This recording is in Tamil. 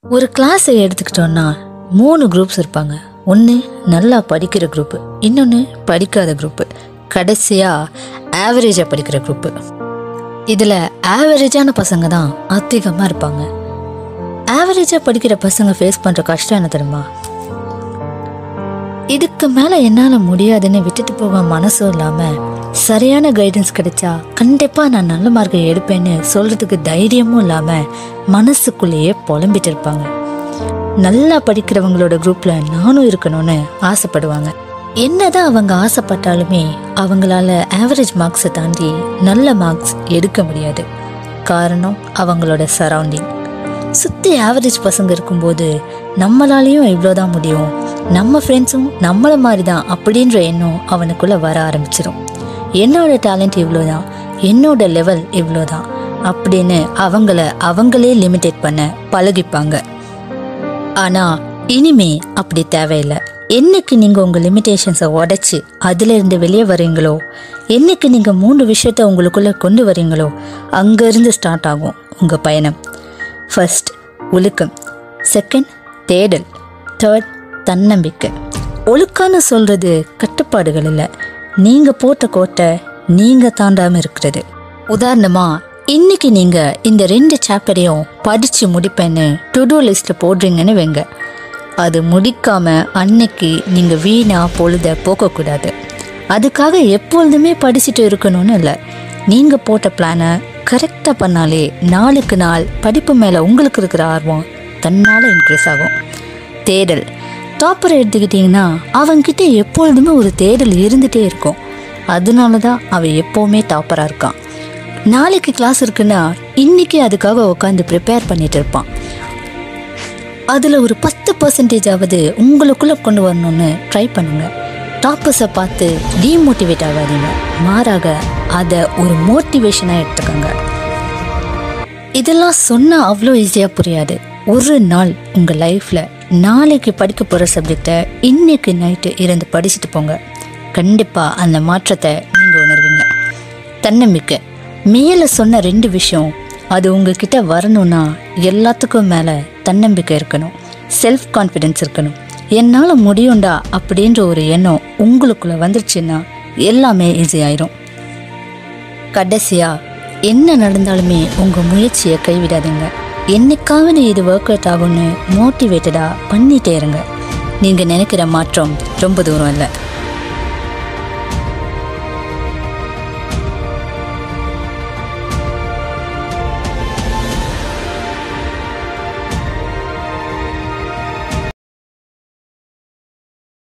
ஒரு கிளாஸை எடுத்துக்கிட்டோம்னா மூணு குரூப்ஸ் இருப்பாங்க ஒன்று நல்லா படிக்கிற குரூப்பு இன்னொன்று படிக்காத குரூப்பு கடைசியாக ஆவரேஜாக படிக்கிற குரூப்பு இதில் ஆவரேஜான பசங்க தான் அதிகமாக இருப்பாங்க ஆவரேஜாக படிக்கிற பசங்க ஃபேஸ் பண்ணுற கஷ்டம் என்ன தெரியுமா இதுக்கு மேலே என்னால் முடியாதுன்னு விட்டுட்டு போக மனசும் இல்லாமல் சரியான கைடன்ஸ் கிடைச்சா கண்டிப்பாக நான் நல்ல மார்க்கை எடுப்பேன்னு சொல்கிறதுக்கு தைரியமும் இல்லாமல் மனசுக்குள்ளேயே புலம்பிட்டு இருப்பாங்க நல்லா படிக்கிறவங்களோட குரூப்பில் நானும் இருக்கணும்னு ஆசைப்படுவாங்க என்னதான் அவங்க ஆசைப்பட்டாலுமே அவங்களால ஆவரேஜ் மார்க்ஸை தாண்டி நல்ல மார்க்ஸ் எடுக்க முடியாது காரணம் அவங்களோட சரௌண்டிங் சுற்றி ஆவரேஜ் பசங்க இருக்கும்போது நம்மளாலேயும் இவ்வளோதான் முடியும் நம்ம ஃப்ரெண்ட்ஸும் நம்மளை மாதிரி தான் அப்படின்ற எண்ணம் அவனுக்குள்ளே வர ஆரம்பிச்சிடும் என்னோட டேலண்ட் இவ்வளோதான் என்னோட லெவல் இவ்வளோதான் அப்படின்னு அவங்கள அவங்களே லிமிட்டேட் பண்ண பழகிப்பாங்க ஆனால் இனிமே அப்படி தேவையில்லை என்னைக்கு நீங்கள் உங்கள் லிமிட்டேஷன்ஸை உடைச்சி அதிலிருந்து வெளியே வரீங்களோ என்னைக்கு நீங்கள் மூணு விஷயத்த உங்களுக்குள்ளே கொண்டு வரீங்களோ அங்கேருந்து ஸ்டார்ட் ஆகும் உங்கள் பயணம் ஃபர்ஸ்ட் ஒழுக்கம் செகண்ட் தேடல் தேர்ட் தன்னம்பிக்கை ஒழுக்கம்னு சொல்கிறது கட்டுப்பாடுகள் இல்லை நீங்கள் போட்ட கோட்டை நீங்கள் தாண்டாமல் இருக்கிறது உதாரணமாக இன்னைக்கு நீங்கள் இந்த ரெண்டு சாப்டரையும் படித்து முடிப்பேன்னு டு டூ லிஸ்ட்டில் போடுறீங்கன்னு வைங்க அது முடிக்காம அன்னைக்கு நீங்கள் வீணா பொழுத போக்கக்கூடாது அதுக்காக எப்பொழுதுமே படிச்சுட்டு இருக்கணும்னு இல்லை நீங்கள் போட்ட பிளானை கரெக்டாக பண்ணாலே நாளுக்கு நாள் படிப்பு மேலே உங்களுக்கு இருக்கிற ஆர்வம் தன்னால் இன்க்ரீஸ் ஆகும் தேடல் டாப்பரை எடுத்துக்கிட்டிங்கன்னா அவன்கிட்ட எப்பொழுதுமே ஒரு தேடல் இருந்துகிட்டே இருக்கும் அதனால தான் அவன் எப்போவுமே டாப்பராக இருக்கான் நாளைக்கு கிளாஸ் இருக்குன்னா இன்னைக்கு அதுக்காக உட்காந்து ப்ரிப்பேர் பண்ணிட்டு இருப்பான் அதில் ஒரு பத்து பர்சன்டேஜ் ஆவது உங்களுக்குள்ளே கொண்டு வரணும்னு ட்ரை பண்ணுங்க டாப்பர்ஸை பார்த்து டீமோட்டிவேட் ஆகாதீங்க மாறாக அதை ஒரு மோட்டிவேஷனாக எடுத்துக்கோங்க இதெல்லாம் சொன்னால் அவ்வளோ ஈஸியாக புரியாது ஒரு நாள் உங்கள் லைஃப்பில் நாளைக்கு படிக்க போகிற சப்ஜெக்டை இன்னைக்கு நைட்டு இருந்து படிச்சுட்டு போங்க கண்டிப்பாக அந்த மாற்றத்தை நீங்கள் உணர்வீங்க தன்னம்பிக்கை மேலே சொன்ன ரெண்டு விஷயம் அது உங்ககிட்ட வரணும்னா எல்லாத்துக்கும் மேலே தன்னம்பிக்கை இருக்கணும் செல்ஃப் கான்ஃபிடென்ஸ் இருக்கணும் என்னால் முடியும்டா அப்படின்ற ஒரு எண்ணம் உங்களுக்குள்ளே வந்துருச்சுன்னா எல்லாமே ஈஸி ஆயிரும் கடைசியாக என்ன நடந்தாலுமே உங்கள் முயற்சியை கைவிடாதீங்க என்னைக்காவது இது ஒர்க் அவுட் ஆகும்னு மோட்டிவேட்டடாக பண்ணிட்டே இருங்க நீங்கள் நினைக்கிற மாற்றம் ரொம்ப தூரம் இல்லை